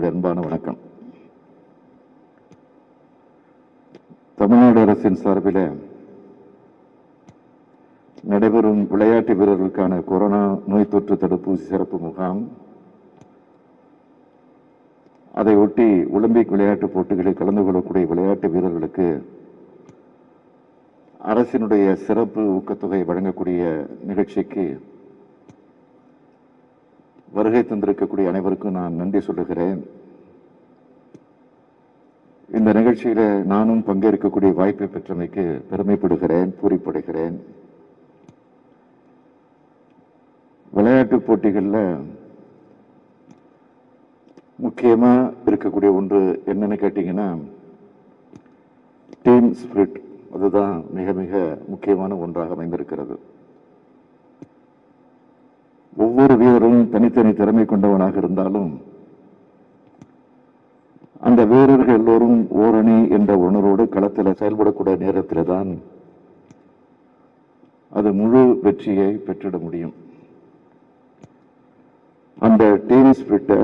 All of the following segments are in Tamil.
என்னுடைய அன்பான வணக்கம் தமிழ்நாடு அரசின் சார்பில் நடைபெறும் விளையாட்டு வீரர்களுக்கான கொரோனா நோய் தொற்று தடுப்பூசி சிறப்பு முகாம் அதை ஒட்டி ஒலிம்பிக் விளையாட்டுப் போட்டிகளில் கலந்து கொள்ளக்கூடிய விளையாட்டு வீரர்களுக்கு அரசினுடைய சிறப்பு ஊக்கத்தொகை வழங்கக்கூடிய நிகழ்ச்சிக்கு வருகை தந்திருக்கக்கூடிய அனைவருக்கும் நான் நன்றி சொல்லுகிறேன் இந்த நிகழ்ச்சியில நானும் பங்கேற்கக்கூடிய வாய்ப்பை பெற்றமைக்கு பெருமைப்படுகிறேன் பூரிப்படைகிறேன் விளையாட்டுப் போட்டிகள்ல முக்கியமா இருக்கக்கூடிய ஒன்று என்னன்னு கேட்டீங்கன்னா டீம் ஸ்பிரிட் அதுதான் மிக மிக முக்கியமான ஒன்றாக அமைந்திருக்கிறது ஒவ்வொரு வீரரும் தனித்தனி திறமை கொண்டவனாக இருந்தாலும் அந்த வீரர்கள் எல்லோரும் ஓரணி என்ற உணர்வோடு களத்தில் செயல்படக்கூடிய நேரத்தில் தான் அது முழு வெற்றியை பெற்றிட முடியும் அந்த டீம் ஸ்பிரிட்டை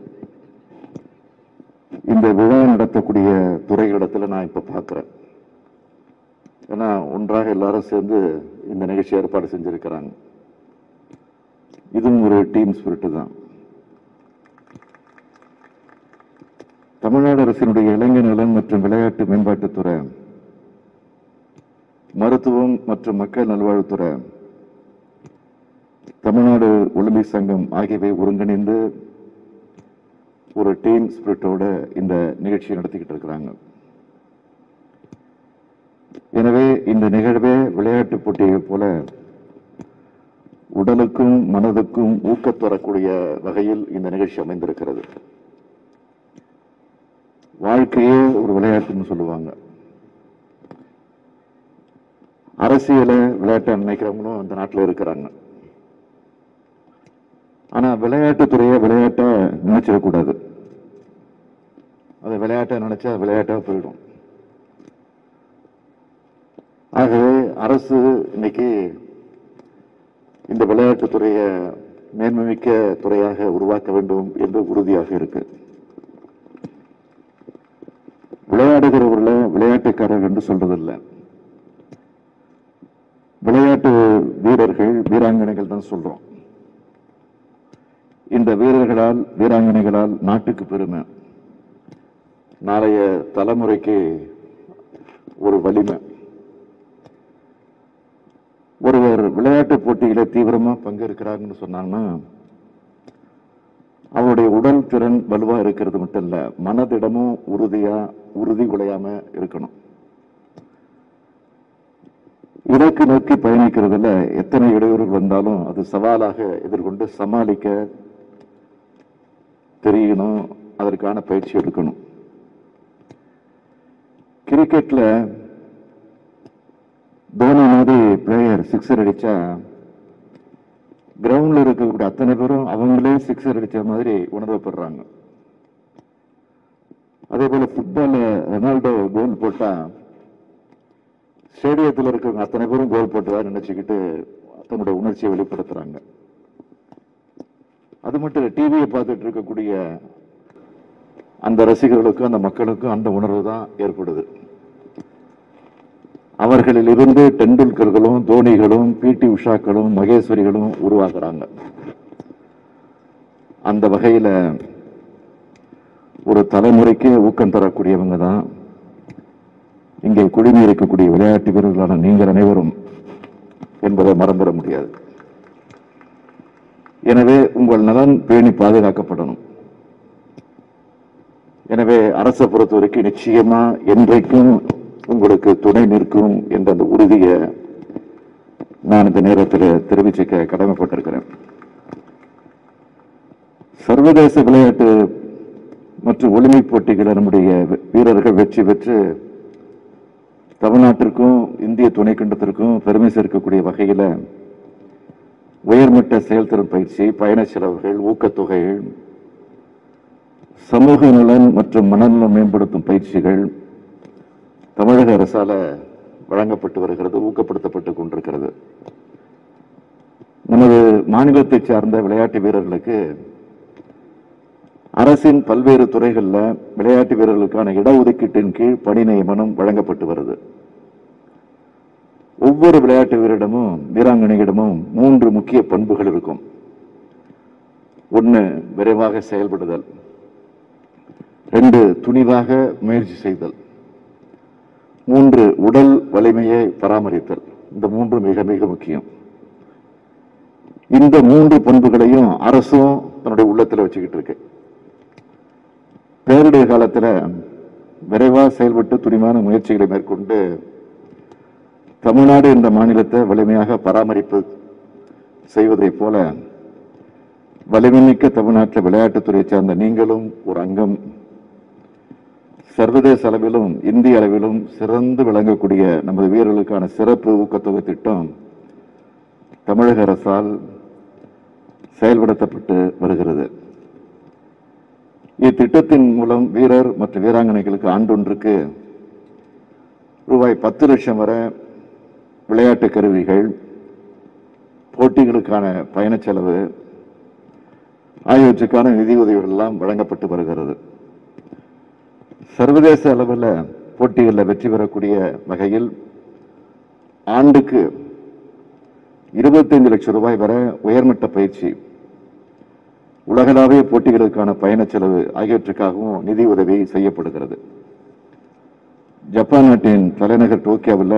இந்த விழா நடத்தக்கூடிய துறைகளிடத்துல நான் இப்ப பார்க்கிறேன் ஏன்னா ஒன்றாக எல்லாரும் சேர்ந்து இந்த நிகழ்ச்சி ஏற்பாடு செஞ்சிருக்கிறாங்க இதுவும் ஒரு டீம் ஸ்பிரிட் தான் தமிழ்நாடு அரசினுடைய இளைஞர் நலன் மற்றும் விளையாட்டு மேம்பாட்டுத்துறை மருத்துவம் மற்றும் மக்கள் நல்வாழ்வுத்துறை தமிழ்நாடு ஒலிம்பிக் சங்கம் ஆகியவை ஒருங்கிணைந்து ஒரு டீம் ஸ்பிரிட்டோட இந்த நிகழ்ச்சியை நடத்திக்கிட்டு இருக்கிறாங்க எனவே இந்த நிகழ்வே விளையாட்டு போட்டிகள் போல உடலுக்கும் மனதுக்கும் ஊக்கத் தரக்கூடிய வகையில் இந்த நிகழ்ச்சி அமைந்திருக்கிறது வாழ்க்கையே ஒரு விளையாட்டுன்னு சொல்லுவாங்க அரசியல விளையாட்டை நினைக்கிறவங்களும் இந்த நாட்டில் இருக்கிறாங்க ஆனா விளையாட்டுத்துறையை விளையாட்டா நினைச்சிடக்கூடாது அதை விளையாட்டை நினைச்சா விளையாட்டா போயிடும் ஆகவே அரசு இன்னைக்கு இந்த விளையாட்டுத்துறையை மேன்மைமிக்க துறையாக உருவாக்க வேண்டும் என்று உறுதியாக இருக்கு விளையாடுகிறவர்கள விளையாட்டுக்காரர்கள் என்று சொல்றதில்லை விளையாட்டு வீரர்கள் வீராங்கனைகள் தான் சொல்றோம் இந்த வீரர்களால் வீராங்கனைகளால் நாட்டுக்கு பெருமை நாளைய தலைமுறைக்கு ஒரு வலிமை ஒருவர் விளையாட்டு போட்டியில தீவிரமா பங்கேற்கிறாங்கன்னு சொன்னாங்கன்னா அவருடைய உடல் திறன் வலுவா இருக்கிறது மட்டும் இல்ல மனதிடமும் உறுதியா உறுதி குலையாம இருக்கணும் இலக்கு நோக்கி பயணிக்கிறதுல எத்தனை இடையூறுகள் வந்தாலும் அது சவாலாக எதிர்கொண்டு சமாளிக்க தெரியணும் அதற்கான பயிற்சி எடுக்கணும் கிரிக்கெட்ல தோனி மாதிரி பிளேயர் சிக்ஸர் அடிச்சா கிரவுண்ட்ல இருக்கக்கூடிய அத்தனை பேரும் அவங்களே சிக்ஸர் அடிச்ச மாதிரி உணர்வப்படுறாங்க அதே போல ஃபுட்பால்ல ரொனால்டோ கோல் போட்டா ஸ்டேடியத்தில் இருக்கிறவங்க அத்தனை பேரும் கோல் போட்டதா நினைச்சுக்கிட்டு தன்னுடைய உணர்ச்சியை வெளிப்படுத்துறாங்க அது மட்டும் இல்ல டிவியை பார்த்துட்டு இருக்கக்கூடிய அந்த ரசிகர்களுக்கும் அந்த மக்களுக்கும் அந்த உணர்வு தான் ஏற்படுது அவர்களில் இருந்து டெண்டுல்கர்களும் தோனிகளும் பிடி உஷாக்களும் மகேஸ்வரிகளும் உருவாக்குறாங்க அந்த வகையில ஒரு தலைமுறைக்கு ஊக்கம் தரக்கூடியவங்க தான் இங்கே குடிமை இருக்கக்கூடிய விளையாட்டு வீரர்களான நீங்கள் அனைவரும் என்பதை மறந்துட முடியாது எனவே உங்கள் நலன் பேணி பாதுகாக்கப்படணும் எனவே அரசை பொறுத்த வரைக்கும் நிச்சயமா என்றைக்கும் உங்களுக்கு துணை நிற்கும் என்ற அந்த உறுதியை நான் இந்த நேரத்தில் தெரிவிச்சுக்க கடமைப்பட்டிருக்கிறேன் சர்வதேச விளையாட்டு மற்றும் ஒலிம்பிக் போட்டிகளில் நம்முடைய வீரர்கள் வெற்றி பெற்று தமிழ்நாட்டிற்கும் இந்திய துணைக்கண்டத்திற்கும் பெருமை சேர்க்கக்கூடிய வகையில உயர்மட்ட செயல்திறன் பயிற்சி பயண செலவுகள் ஊக்கத்தொகைகள் சமூக நலன் மற்றும் மனநலம் மேம்படுத்தும் பயிற்சிகள் தமிழக அரசால வழங்கப்பட்டு வருகிறது ஊக்கப்படுத்தப்பட்டு கொண்டிருக்கிறது நமது மாநிலத்தை சார்ந்த விளையாட்டு வீரர்களுக்கு அரசின் பல்வேறு துறைகள்ல விளையாட்டு வீரர்களுக்கான இடஒதுக்கீட்டின் கீழ் பணி நியமனம் வழங்கப்பட்டு வருது ஒவ்வொரு விளையாட்டு வீரரிடமும் வீராங்கனையிடமும் மூன்று முக்கிய பண்புகள் இருக்கும் ஒன்னு விரைவாக செயல்படுதல் ரெண்டு துணிவாக முயற்சி செய்தல் மூன்று உடல் வலிமையை பராமரித்தல் இந்த மூன்று மிக மிக முக்கியம் இந்த மூன்று பண்புகளையும் அரசும் தன்னுடைய உள்ளத்துல வச்சுக்கிட்டு இருக்கு பேரிடர் காலத்துல விரைவா செயல்பட்டு துணிவான முயற்சிகளை மேற்கொண்டு தமிழ்நாடு என்ற மாநிலத்தை வலிமையாக பராமரிப்பு செய்வதைப் போல வலிமைமிக்க தமிழ்நாட்டில் விளையாட்டுத்துறையை சார்ந்த நீங்களும் ஒரு அங்கம் சர்வதேச அளவிலும் இந்திய அளவிலும் சிறந்து விளங்கக்கூடிய நமது வீரர்களுக்கான சிறப்பு ஊக்கத்தொகை திட்டம் தமிழக அரசால் செயல்படுத்தப்பட்டு வருகிறது இத்திட்டத்தின் மூலம் வீரர் மற்றும் வீராங்கனைகளுக்கு ஆண்டொன்றுக்கு ரூபாய் பத்து லட்சம் வரை விளையாட்டு கருவிகள் போட்டிகளுக்கான பயணச் செலவு ஆகியவற்றுக்கான நிதி உதவிகள் எல்லாம் வழங்கப்பட்டு வருகிறது சர்வதேச அளவில் போட்டிகளில் வெற்றி பெறக்கூடிய வகையில் ஆண்டுக்கு இருபத்தைந்து லட்சம் ரூபாய் வரை உயர்மட்ட பயிற்சி உலகளாவிய போட்டிகளுக்கான பயணச் செலவு ஆகியவற்றுக்காகவும் நிதி உதவி செய்யப்படுகிறது ஜப்பான் நாட்டின் தலைநகர் டோக்கியோவில்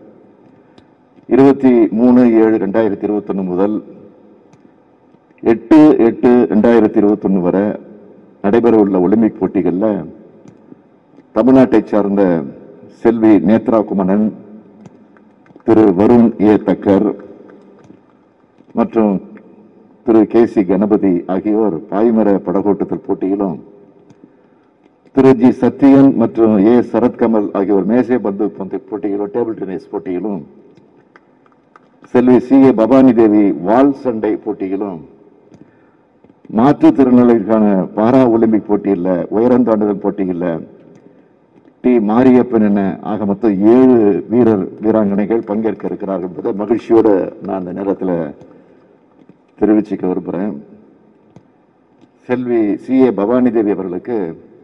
இருபத்தி மூணு ஏழு ரெண்டாயிரத்தி இருபத்தொன்னு முதல் எட்டு எட்டு ரெண்டாயிரத்தி இருபத்தொன்னு வரை நடைபெறவுள்ள ஒலிம்பிக் போட்டிகளில் தமிழ்நாட்டைச் சார்ந்த செல்வி நேத்ரா குமணன் திரு வருண் ஏ தக்கர் மற்றும் திரு கே சி கணபதி ஆகியோர் பாய்மர படகோட்டுதல் போட்டியிலும் திரு ஜி சத்யன் மற்றும் ஏ சரத்கமல் ஆகியோர் மேசை பந்து பந்து போட்டியிலும் டேபிள் டென்னிஸ் போட்டியிலும் செல்வி சி ஏ பவானி தேவி வால் சண்டை போட்டியிலும் மாற்றுத்திறனாளிகளுக்கான பாரா ஒலிம்பிக் போட்டியில் உயரந்தாண்டுதல் போட்டியில் டி மாரியப்பன் என ஆக மொத்தம் ஏழு வீரர் வீராங்கனைகள் பங்கேற்க இருக்கிறார்கள் என்பதை மகிழ்ச்சியோடு நான் அந்த நேரத்தில் தெரிவிச்சுக்க விரும்புகிறேன் செல்வி சி ஏ பவானி தேவி அவர்களுக்கு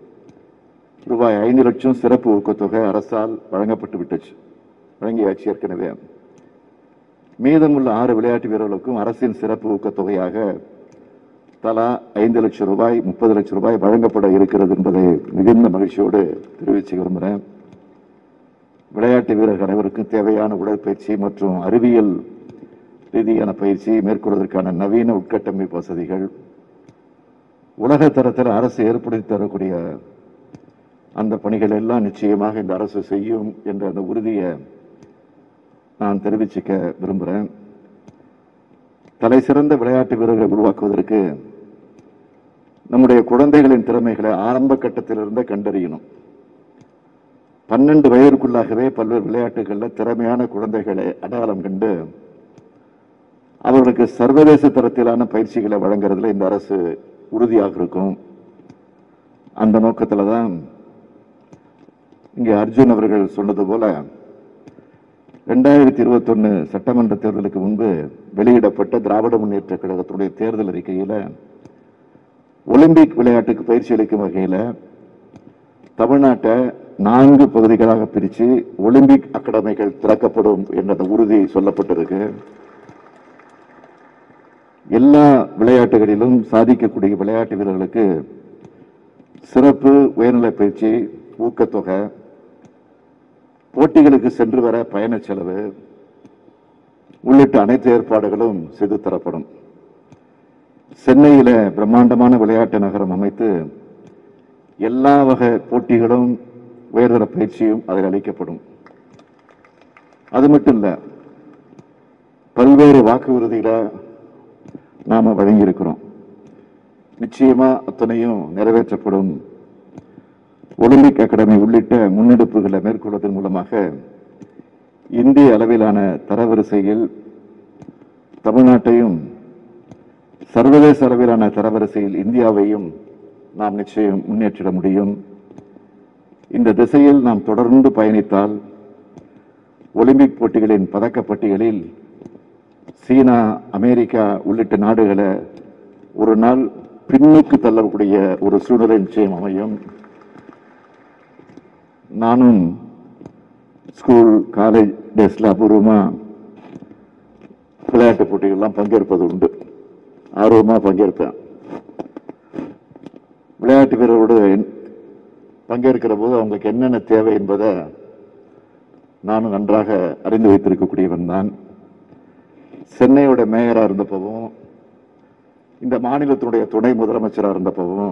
ரூபாய் ஐந்து லட்சம் சிறப்பு ஊக்கத்தொகை அரசால் வழங்கப்பட்டு விட்டுச்சு வழங்கியாச்சு ஏற்கனவே மீதமுள்ள ஆறு விளையாட்டு வீரர்களுக்கும் அரசின் சிறப்பு ஊக்கத்தொகையாக தலா ஐந்து லட்சம் ரூபாய் முப்பது லட்சம் ரூபாய் வழங்கப்பட இருக்கிறது என்பதை மிகுந்த மகிழ்ச்சியோடு தெரிவிச்சு விரும்புகிறேன் விளையாட்டு வீரர்கள் அனைவருக்கும் தேவையான உடற்பயிற்சி மற்றும் அறிவியல் ரீதியான பயிற்சி மேற்கொள்வதற்கான நவீன உட்கட்டமைப்பு வசதிகள் உலக தரத்தில் அரசு ஏற்படுத்தி தரக்கூடிய அந்த பணிகள் எல்லாம் நிச்சயமாக இந்த அரசு செய்யும் என்ற அந்த உறுதியை நான் தெரிவிச்சுக்க விரும்புகிறேன் தலை சிறந்த விளையாட்டு வீரர்களை உருவாக்குவதற்கு நம்முடைய குழந்தைகளின் திறமைகளை ஆரம்ப கட்டத்திலிருந்தே கண்டறியணும் பன்னெண்டு வயதுக்குள்ளாகவே பல்வேறு விளையாட்டுகளில் திறமையான குழந்தைகளை அடையாளம் கண்டு அவர்களுக்கு சர்வதேச தரத்திலான பயிற்சிகளை வழங்குறதுல இந்த அரசு உறுதியாக இருக்கும் அந்த நோக்கத்துல தான் இங்கே அர்ஜுன் அவர்கள் சொன்னது போல ரெண்டாயிரத்தி இருபத்தொன்னு சட்டமன்ற தேர்தலுக்கு முன்பு வெளியிடப்பட்ட திராவிட முன்னேற்ற கழகத்தினுடைய தேர்தல் அறிக்கையில ஒலிம்பிக் விளையாட்டுக்கு பயிற்சி அளிக்கும் வகையில தமிழ்நாட்டை நான்கு பகுதிகளாக பிரித்து ஒலிம்பிக் அகாடமிகள் திறக்கப்படும் என்ற அந்த உறுதி சொல்லப்பட்டிருக்கு எல்லா விளையாட்டுகளிலும் சாதிக்கக்கூடிய விளையாட்டு வீரர்களுக்கு சிறப்பு உயர்நிலை பயிற்சி ஊக்கத்தொகை போட்டிகளுக்கு சென்று வர பயணச் செலவு உள்ளிட்ட அனைத்து ஏற்பாடுகளும் செய்து தரப்படும் சென்னையில பிரம்மாண்டமான விளையாட்டு நகரம் அமைத்து எல்லா வகை போட்டிகளும் உயர்தர பயிற்சியும் அதில் அளிக்கப்படும் அது மட்டும் இல்ல பல்வேறு வாக்குறுதிகளை நாம வழங்கியிருக்கிறோம் நிச்சயமா அத்தனையும் நிறைவேற்றப்படும் ஒலிம்பிக் அகாடமி உள்ளிட்ட முன்னெடுப்புகளை மேற்கொள்வதன் மூலமாக இந்திய அளவிலான தரவரிசையில் தமிழ்நாட்டையும் சர்வதேச அளவிலான தரவரிசையில் இந்தியாவையும் நாம் நிச்சயம் முன்னேற்றிட முடியும் இந்த திசையில் நாம் தொடர்ந்து பயணித்தால் ஒலிம்பிக் போட்டிகளின் பதக்கப் பட்டியலில் சீனா அமெரிக்கா உள்ளிட்ட நாடுகளை ஒரு நாள் பின்னுக்கு தள்ளக்கூடிய ஒரு சூழ்நிலை நிச்சயம் அமையும் நானும் ஸ்கூல் காலேஜ் டேஸ்ல அபூர்வமா விளையாட்டு போட்டிகள்லாம் பங்கேற்பது உண்டு ஆர்வமா பங்கேற்பேன் விளையாட்டு வீரரோடு என்- பங்கேற்கிற போது அவங்களுக்கு என்னென்ன தேவை என்பதை நானும் நன்றாக அறிந்து வைத்திருக்கக்கூடியவன் தான் சென்னையோட மேயரா இருந்தப்பவும் இந்த மாநிலத்தினுடைய துணை முதலமைச்சரா இருந்தப்பவும்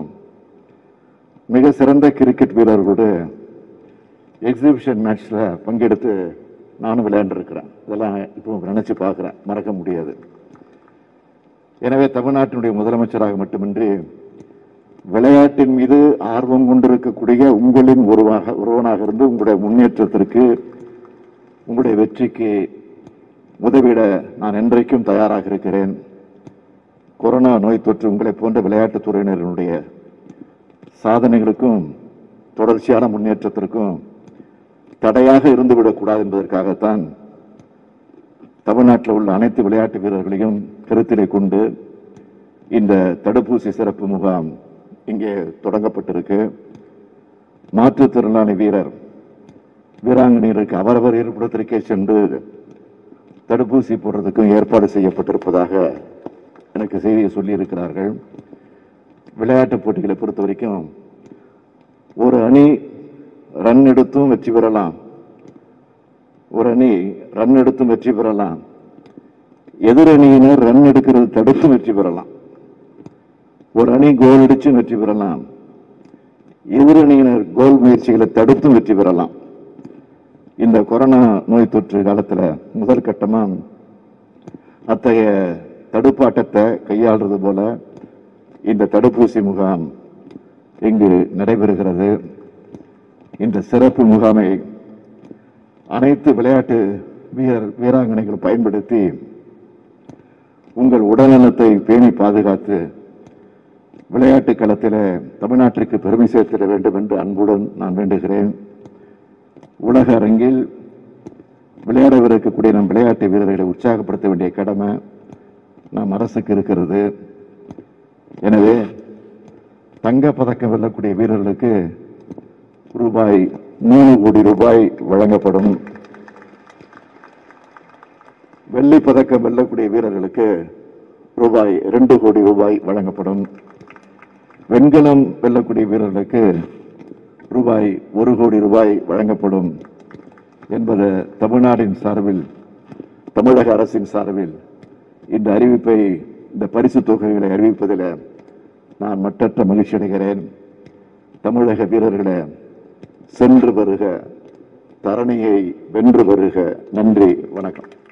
மிக சிறந்த கிரிக்கெட் வீரர்களோடு எக்ஸிபிஷன் மேட்ச்ல பங்கெடுத்து நானும் விளையாண்டுருக்கிறேன் இதெல்லாம் இப்போ நினைச்சு பார்க்கிறேன் மறக்க முடியாது எனவே தமிழ்நாட்டினுடைய முதலமைச்சராக மட்டுமின்றி விளையாட்டின் மீது ஆர்வம் கொண்டிருக்கக்கூடிய உங்களின் ஒருவாக ஒருவனாக இருந்து உங்களுடைய முன்னேற்றத்திற்கு உங்களுடைய வெற்றிக்கு உதவிட நான் என்றைக்கும் தயாராக இருக்கிறேன் கொரோனா நோய் தொற்று உங்களை போன்ற விளையாட்டுத் துறையினருடைய சாதனைகளுக்கும் தொடர்ச்சியான முன்னேற்றத்திற்கும் தடையாக இருந்துவிடக்கூடாது என்பதற்காகத்தான் தமிழ்நாட்டில் உள்ள அனைத்து விளையாட்டு வீரர்களையும் கருத்திலே கொண்டு இந்த தடுப்பூசி சிறப்பு முகாம் இங்கே தொடங்கப்பட்டிருக்கு மாற்றுத்திறனாளி வீரர் வீராங்கனையருக்கு அவரவர் இருப்பிடத்திற்கே சென்று தடுப்பூசி போடுறதுக்கும் ஏற்பாடு செய்யப்பட்டிருப்பதாக எனக்கு செய்தியை சொல்லியிருக்கிறார்கள் விளையாட்டுப் போட்டிகளை பொறுத்த வரைக்கும் ஒரு அணி ரன் எடுத்தும் வெற்றி பெறலாம் ஒரு அணி ரன் எடுத்தும் வெற்றி பெறலாம் எதிரணியினர் ரன் எடுக்கிறது தடுத்தும் வெற்றி பெறலாம் ஒரு அணி கோல் அடிச்சும் வெற்றி பெறலாம் எதிரணியினர் கோல் முயற்சிகளை தடுத்தும் வெற்றி பெறலாம் இந்த கொரோனா நோய் தொற்று காலத்துல முதல் கட்டமா அத்தகைய தடுப்பாட்டத்தை கையாளுறது போல இந்த தடுப்பூசி முகாம் இங்கு நடைபெறுகிறது இந்த சிறப்பு முகாமை அனைத்து விளையாட்டு வீரர் வீராங்கனைகள் பயன்படுத்தி உங்கள் உடல்நலத்தை பேணி பாதுகாத்து விளையாட்டு களத்தில் தமிழ்நாட்டிற்கு பெருமை சேர்த்திட வேண்டும் என்று அன்புடன் நான் வேண்டுகிறேன் உலக அரங்கில் விளையாடவிருக்கக்கூடிய நம் விளையாட்டு வீரர்களை உற்சாகப்படுத்த வேண்டிய கடமை நம் அரசுக்கு இருக்கிறது எனவே தங்க பதக்கம் வெல்லக்கூடிய வீரர்களுக்கு ரூபாய் மூணு கோடி ரூபாய் வழங்கப்படும் வெள்ளி பதக்கம் வெல்லக்கூடிய வீரர்களுக்கு ரூபாய் ரெண்டு கோடி ரூபாய் வழங்கப்படும் வெண்கலம் வெல்லக்கூடிய வீரர்களுக்கு ரூபாய் ஒரு கோடி ரூபாய் வழங்கப்படும் என்பது தமிழ்நாட்டின் சார்பில் தமிழக அரசின் சார்பில் இந்த அறிவிப்பை இந்த பரிசு தொகைகளை அறிவிப்பதில் நான் மட்டற்ற மகிழ்ச்சி அடைகிறேன் தமிழக வீரர்களே சென்று வருக தரணியை வென்று வருக நன்றி வணக்கம்